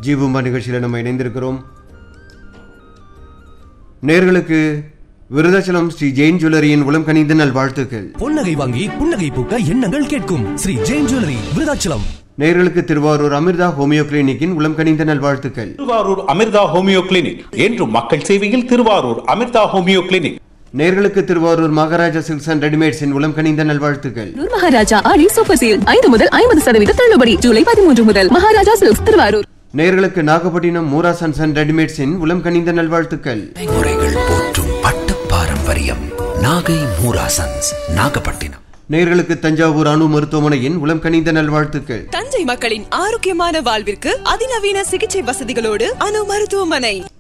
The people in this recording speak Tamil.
ஜீவுமா நிகழ்ச்சியில் நம்ம இணைந்திருக்கிறோம் நேர்களுக்கு விருதாச்சலம் ஸ்ரீ ஜெயின் ஜுவல்லரியின் உளம் கனிந்த நல்வாழ்த்துக்கள் பொன்னகை வாங்கி புன்னகை பூக்க எண்ணங்கள் கேட்கும் ஸ்ரீ ஜெயின் ஜுவல்லரி விருதாச்சலம் நேர்களுக்கு திருவாரூர் அமிர்தா ஹோமியோ கிளினிக்கின் உளம் கனிந்த நல்வாழ்த்துக்கள் திருவாரூர் அமிர்தா ஹோமியோ கிளினிக் என்று மக்கள் சேவையில் திருவாரூர் அமிர்தா ஹோமியோ கிளினிக் நேர்களுக்கு திருவாரூர் மகாராஜா சில்க்ஸ் அண்ட் ரெடிமேட்ஸின் உளம் கனிந்த நல்வாழ்த்துக்கள் நூர் மகாராஜா ஆடி சூப்பர் சேல் ஐந்து முதல் ஐம்பது சதவீத தள்ளுபடி ஜூலை பதிமூன்று முதல் மகாராஜா சில்க்ஸ் திருவாரூர் நேர்களுக்கு நாகப்பட்டினம் மூரா சன்ஸ் அண்ட் ரெடிமேட்ஸின் உளம் கனிந்த நல்வாழ்த்துக்கள் முறைகள் போற்றும் பட்டு பாரம்பரியம் நாகை மூராசன்ஸ் நாகப்பட்டினம் நேர்களுக்கு தஞ்சாவூர் அணு மருத்துவமனையின் உளம் கனிந்த நல்வாழ்த்துக்கள் தஞ்சை மக்களின் ஆரோக்கியமான வாழ்விற்கு அதிநவீன சிகிச்சை வசதிகளோடு அணு மருத்துவமனை